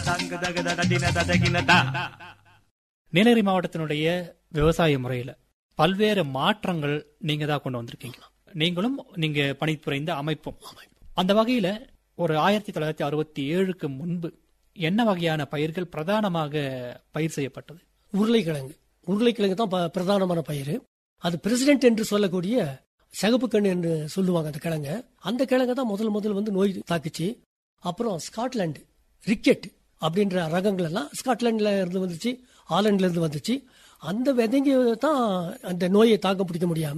நீலகிரி மாவட்டத்தினுடைய விவசாய முறையில பல்வேறு மாற்றங்கள் நீங்க தான் கொண்டு வந்திருக்கீங்க நீங்களும் நீங்க பணிபுரிந்த அமைப்பும் அந்த வகையில ஒரு ஆயிரத்தி தொள்ளாயிரத்தி அறுபத்தி ஏழுக்கு முன்பு என்ன வகையான பயிர்கள் பிரதானமாக பயிர் செய்யப்பட்டது உருளைக்கிழங்கு உருளைக்கிழங்கு தான் ப- பிரதானமான பயிர் அது பிரசிடென்ட் என்று சொல்லக்கூடிய சிகப்பு கண்ணு என்று சொல்லுவாங்க அந்த கிழங்க அந்த கிழங்க தான் முதல் முதல் வந்து நோய் தாக்குச்சு அப்புறம் ஸ்காட்லாந்து ரிக்கெட் அப்படின்ற ரகங்கள் எல்லாம் ஸ்காட்லாந்துல இருந்து வந்துச்சு ஆலண்ட்ல இருந்து வந்துச்சு அந்த விதைங்க தான் அந்த நோயை தாக்கு பிடிக்க முடியாம